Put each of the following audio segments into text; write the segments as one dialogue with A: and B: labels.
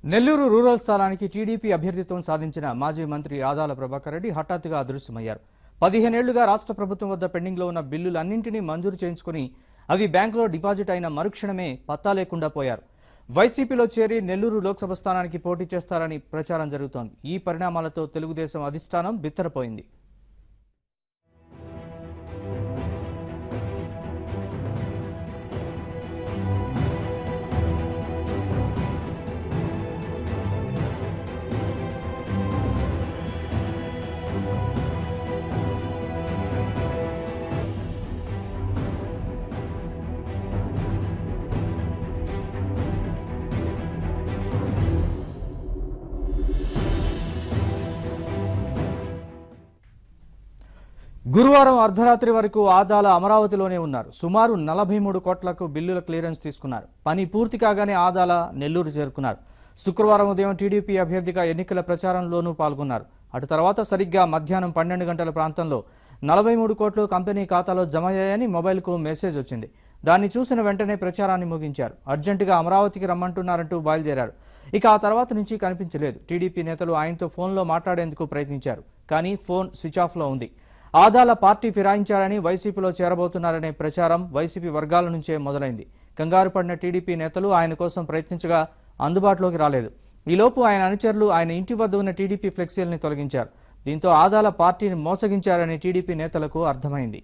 A: Nellore rural స్థానానికి TDP అభ్యర్థిత్వం సాధించిన మాజీ మంత్రి ఆదాల ప్రభాకర్ రెడ్డి హఠాత్తుగా అదృశ్యమయ్యారు పదిహేనేళ్లుగా రాష్ట్ర ప్రభుత్వం వద్ద పెండింగ్లో ఉన్న బిల్లులన్నింటినీ మంజూరు చేయించుకుని అవి బ్యాంకులో డిపాజిట్ అయిన మరుక్షణమే పత్తా లేకుండా పోయారు వైసీపీలో చేరి నెల్లూరు లోక్సభ స్థానానికి పోటీ చేస్తారని ప్రచారం జరుగుతోంది ఈ పరిణామాలతో తెలుగుదేశం అధిష్టానం బిత్తరపోయింది గురువారం అర్ధరాత్రి వరకు ఆదాల అమరావతిలోనే ఉన్నారు సుమారు నలభై మూడు కోట్లకు బిల్లుల క్లియరెన్స్ తీసుకున్నారు పని పూర్తి కాగానే ఆదాల నెల్లూరు చేరుకున్నారు శుక్రవారం ఉదయం టీడీపీ అభ్యర్థిగా ఎన్నికల ప్రచారంలోనూ పాల్గొన్నారు అటు తర్వాత సరిగ్గా మధ్యాహ్నం పన్నెండు గంటల ప్రాంతంలో నలభై మూడు కోట్లు కంపెనీ ఖాతాలో జమ అయ్యాయని మొబైల్కు మెసేజ్ వచ్చింది దాన్ని చూసిన వెంటనే ప్రచారాన్ని ముగించారు అర్జెంటుగా అమరావతికి రమ్మంటున్నారంటూ బయలుదేరారు ఇక ఆ తర్వాత నుంచి కనిపించలేదు టీడీపీ నేతలు ఆయనతో ఫోన్లో మాట్లాడేందుకు ప్రయత్నించారు కానీ ఫోన్ స్విచ్ ఆఫ్లో ఉంది ఆదాల పార్టీ ఫిరాయించారని వైసీపీలో చేరబోతున్నారనే ప్రచారం వైసీపీ వర్గాల నుంచే మొదలైంది కంగారు పడిన టీడీపీ నేతలు ఆయన కోసం ప్రయత్నించగా అందుబాటులోకి రాలేదు ఈలోపు ఆయన అనుచరులు ఆయన ఇంటి వద్ద ఉన్న టీడీపీ ఫ్లెక్సీలని తొలగించారు దీంతో ఆదాల పార్టీని మోసగించారని టీడీపీ నేతలకు అర్థమైంది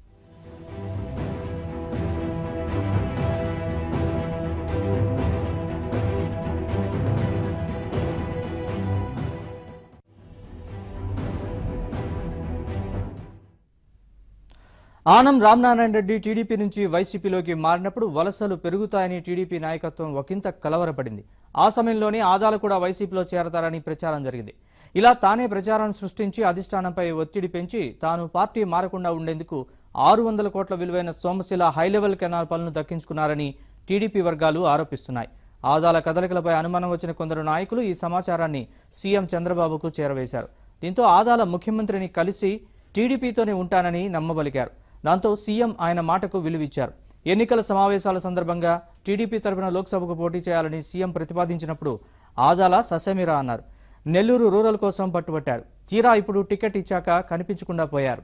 A: ఆనం రామనారాయణ రెడ్డి టీడీపీ నుంచి వైసీపీలోకి మారినప్పుడు వలసలు పెరుగుతాయని టీడీపీ నాయకత్వం ఒకంత కలవరపడింది ఆ సమయంలోనే ఆదాలు కూడా వైసీపీలో చేరతారని ప్రచారం జరిగింది ఇలా తానే ప్రచారం సృష్టించి అధిష్టానంపై ఒత్తిడి పెంచి తాను పార్టీ మారకుండా ఉండేందుకు ఆరు వందల కోట్ల విలువైన సోమశిల హైలెవెల్ కెనాల్ పనులు దక్కించుకున్నారని టీడీపీ వర్గాలు ఆరోపిస్తున్నాయి ఆదాల కదలికలపై అనుమానం వచ్చిన కొందరు నాయకులు ఈ సమాచారాన్ని సీఎం చంద్రబాబుకు చేరవేశారు దీంతో ఆదాల ముఖ్యమంత్రిని కలిసి టీడీపీతోనే ఉంటానని నమ్మబలికారు దాంతో సీఎం ఆయన మాటకు విలువిచ్చారు ఎన్నికల సమావేశాల సందర్భంగా టీడీపీ తరపున లోక్సభకు పోటీ చేయాలని సీఎం ప్రతిపాదించినప్పుడు ఆదాల ససేమిరా అన్నారు నెల్లూరు రూరల్ కోసం పట్టుబట్టారు తీరా ఇప్పుడు టికెట్ ఇచ్చాక కనిపించకుండా పోయారు